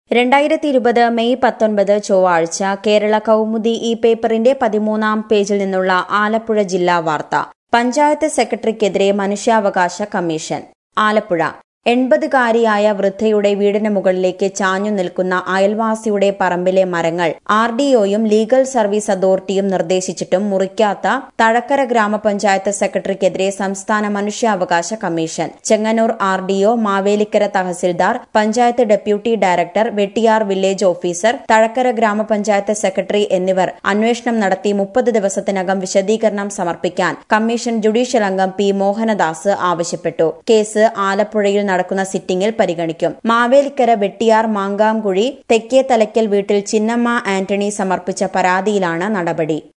രണ്ടായിരത്തി ഇരുപത് മെയ് പത്തൊൻപത് ചൊവ്വാഴ്ച കേരള കൗമുദി ഈ പേപ്പറിന്റെ പതിമൂന്നാം പേജിൽ നിന്നുള്ള ആലപ്പുഴ ജില്ലാ വാർത്ത പഞ്ചായത്ത് സെക്രട്ടറിക്കെതിരെ മനുഷ്യാവകാശ കമ്മീഷൻ ആലപ്പുഴ എൺപതുകാരിയായ വൃദ്ധയുടെ വീടിന് മുകളിലേക്ക് ചാഞ്ഞു നിൽക്കുന്ന അയൽവാസിയുടെ പറമ്പിലെ മരങ്ങൾ ആർ ഡിഒയും ലീഗൽ സർവീസ് അതോറിറ്റിയും നിർദ്ദേശിച്ചിട്ടും മുറിക്കാത്ത തഴക്കര ഗ്രാമപഞ്ചായത്ത് സെക്രട്ടറിക്കെതിരെ സംസ്ഥാന മനുഷ്യാവകാശ commission Chengannur R D O Mavelikkara tahsildar panchayat deputy director Vettiyar village officer Thazhakkara grama panchayat secretary എന്നിവർ അന്വേഷണം നടത്തി മുപ്പത് ദിവസത്തിനകം വിശദീകരണം സമർപ്പിക്കാൻ കമ്മീഷൻ ജുഡീഷ്യൽ അംഗം പി മോഹനദാസ് ആവശ്യപ്പെട്ടു കേസ് ആലപ്പുഴയിൽ നടക്കുന്ന സിറ്റിംഗിൽ പരിഗണിക്കും മാവേലിക്കര വെട്ടിയാർ മാങ്കാംകുഴി തെക്കേ തലയ്ക്കൽ വീട്ടിൽ ചിന്നമ്മ ആന്റണി സമർപ്പിച്ച പരാതിയിലാണ് നടപടി